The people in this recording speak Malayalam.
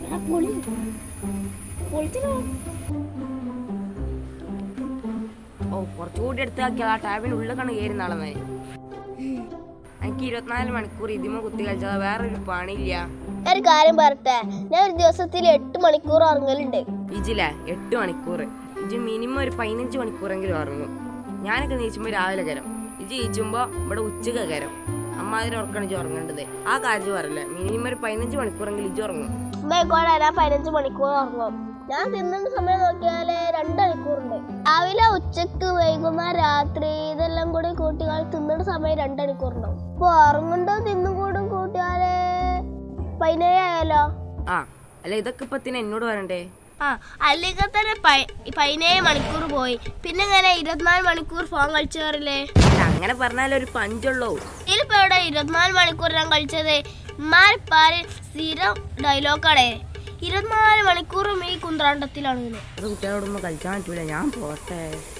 ഓ കുറച്ചുകൂടി എടുത്താക്കിയാൽ ആ ടാബിന് ഉള്ളിൽ കണ്ട് കയറി നടന്നേ എനിക്ക് ഇരുപത്തിനാല് മണിക്കൂർ ഇതിമ കുത്തി കളിച്ചാൽ വേറൊരു പണിയില്ല ഞാൻ ഒരു കാര്യം പറട്ടെ ഞാൻ ഒരു ദിവസത്തിൽ എട്ട് മണിക്കൂർ ഉറങ്ങലുണ്ട് ഇജില്ലേ എട്ട് മണിക്കൂർ ഇജ് മിനിമം ഒരു പതിനഞ്ച് മണിക്കൂറെങ്കിലും ഉറങ്ങും ഞാനൊക്കെ നീച്ചുമ്പോൾ രാവിലെ കയറും ഇജ് നീച്ചുമ്പോൾ ഇവിടെ ഉച്ചക്ക് കയറും അമ്മാതിരി ഉറക്കണം ഇജ് ഉറങ്ങേണ്ടത് ആ കാര്യം പറയില്ല മിനിമം ഒരു പതിനഞ്ച് മണിക്കൂറെങ്കിലും ഇജ് ഉറങ്ങും ഉമ്മയെക്കോടെ ഞാൻ പതിനഞ്ച് മണിക്കൂർ ഉറങ്ങും ഞാൻ തിന്നുന്ന സമയം നോക്കിയാല് രണ്ട് മണിക്കൂറുണ്ട് രാവിലെ ഉച്ചക്ക് വൈകുന്നേരം രാത്രി ഇതെല്ലാം കൂടി കൂട്ടിയാൽ തിന്നുന്ന സമയം രണ്ട് മണിക്കൂറുണ്ടാവും ഇപ്പൊ ഉറങ്ങണ്ടോ തിന്നും കൂടും കൂട്ടിയാല് പതിനേഴായാലോ ആ അല്ല ഇതൊക്കെ ഇപ്പൊ തന്നെ എന്നോട് പറയണ്ടേ ആ അല്ലെങ്കിൽ തന്നെ പതിനേഴ് മണിക്കൂർ പോയി പിന്നെ ഇങ്ങനെ ഇരുപത്തിനാല് മണിക്കൂർ ഫോൺ കളിച്ചു കയറില്ലേ അല്ല, അങ്ങനെ പറഞ്ഞാൽ ഒരു പഞ്ചുള്ളൂ ഇതിലിപ്പോ ഇവിടെ ഇരുപത്തിനാല് മണിക്കൂർ ഞാൻ കളിച്ചത് ഉമ്മാരിപ്പാര് സ്ഥിരം ഡയലോഗാണേ ഇരുപത്തിനാല് മണിക്കൂറും ഈ കുന്ത്രാണ്ടത്തിലാണ് ഇങ്ങനെ അത് കുട്ടികളോടൊന്നും കളിക്കാൻ പറ്റൂല ഞാൻ പോട്ടെ